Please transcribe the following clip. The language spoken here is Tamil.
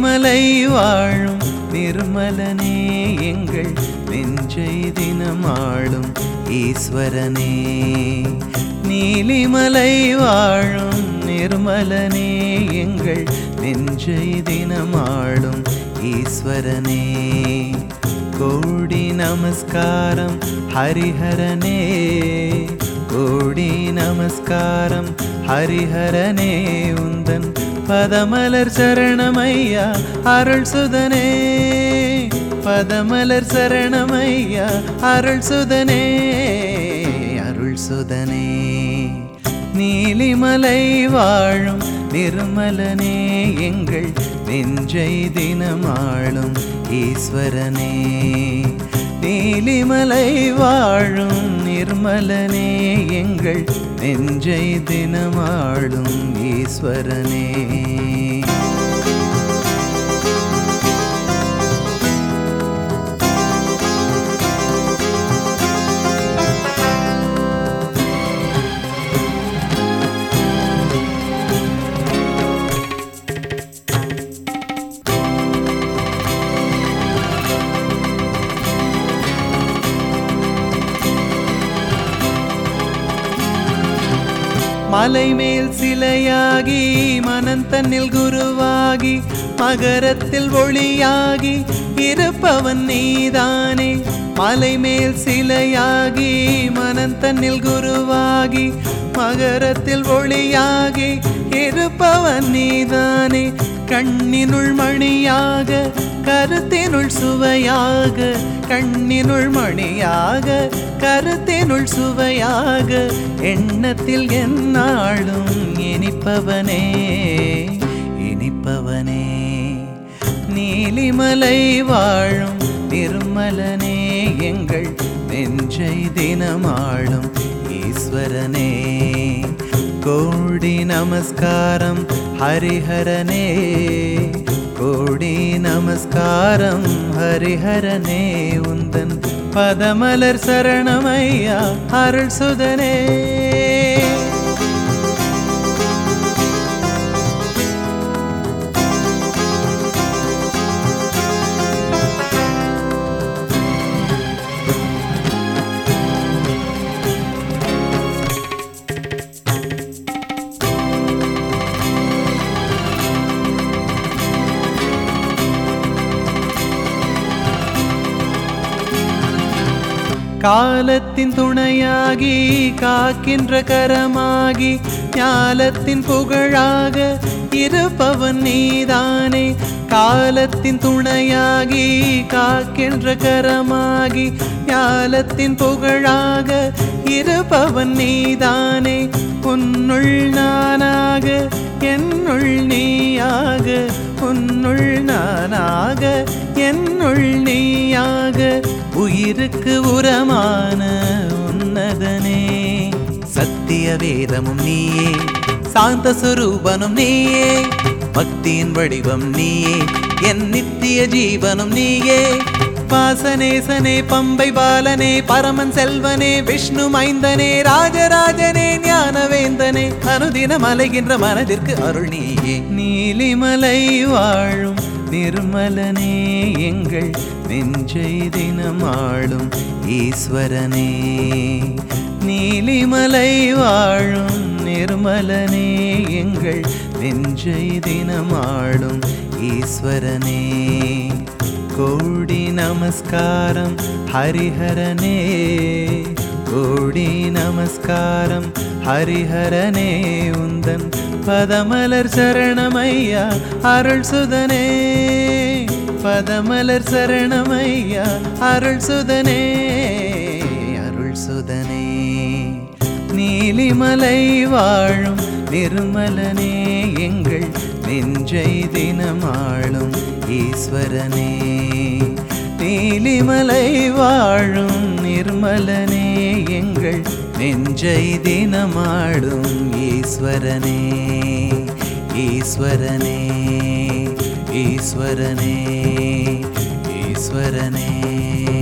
நீலிமலை வாழும் நிர்மலனே எங்கள் நெஞ்சை தினமாளும் ஈஸ்வரனே நீலிமலை வாழும் நிர்மலனே எங்கள் நெஞ்சை தினமாளும் ஈஸ்வரனே கோடி நமஸ்காரம் ஹரிஹரனே கோடி நமஸ்காரம் ஹரிஹரனே உந்தன் பதமலர் சரணமையா அருள் சுதனே பதமலர் சரணமையா அருள் சுதனே அருள் சுதனே நீலிமலை வாழும் நிர்மலனே எங்கள் நெஞ்சை தினமாளும் ஈஸ்வரனே நீலிமலை வாழும் நிர்மலனே எங்கள் நெஞ்சை தினமாளும் ஈஸ்வரனே மலை மேல் சிலையாகி மனந்தன்னில் குருவாகி மகரத்தில் ஒளியாகி இருப்பவன் நீதானே மலை மேல் சிலையாகி மனந்தன்னில் குருவாகி மகரத்தில் ஒளியாகி இருப்பவன் நீதானே கண்ணினுள் மணியாக கருத்தினுள் சுவையாக கண்ணினுள் மணியாக கருத்தினுள் சுவையாக எண்ணத்தில் எந்நாளும் இனிப்பவனே இனிப்பவனே நீலிமலை வாழும் நிர்மலனே எங்கள் நெஞ்சை தினமாளும் ஈஸ்வரனே கோடி நமஸ்காரம் ஹரிஹரனே கோடி நமஸ்காரம் ஹரிஹரனே உந்தன் பதமலர் சரணமையா அருள் சுதனே காலத்தின் துணையாகி காக்கின்ற கரமாகி ஞாலத்தின் புகழாக இருப்பவன் நீதானே காலத்தின் துணையாகி காக்கின்ற கரமாகி ஞாலத்தின் புகழாக இருப்பவன் நீதானே உன்னுள் நானாக என்னுள் நீயாக உன்னுள் நானாக என்னுள் நீயாக உயிருக்கு உரமான உன்னதனே சத்திய வேதமும் நீயே சாந்த சுரூபனும் நீயே பக்தியின் வடிவம் நீயே என் நித்திய ஜீவனும் நீயே வாசனேசனே பம்பை பாலனே பரமன் செல்வனே விஷ்ணு மைந்தனே ராஜராஜனே ஞானவேந்தனே அனுதினம் அலைகின்ற மனதிற்கு அருள் நீயே நீலிமலை வாழும் நிர்மலனே எங்கள் நெஞ்சை தினமாளும் ஈஸ்வரனே நீலிமலை வாழும் நிர்மலனே எங்கள் நெஞ்சை தினமாளும் ஈஸ்வரனே கோடி நமஸ்காரம் ஹரிஹரனே கோடி நமஸ்காரம் ஹரிஹரனே உந்தன் பதமலர் சரணமையா அருள் சுதனே பதமலர் சரணமையா அருள் சுதனே அருள் சுதனே நீலிமலை வாழும் நிர்மலனே எங்கள் நெஞ்சை தினமாளும் ஈஸ்வரனே நீலிமலை வாழும் நிர்மலனே எங்கள் நெஞ்சை தினமாடும் ஈஸ்வரனே ஈஸ்வரனே ஈஸ்வரனே ஈஸ்வரனே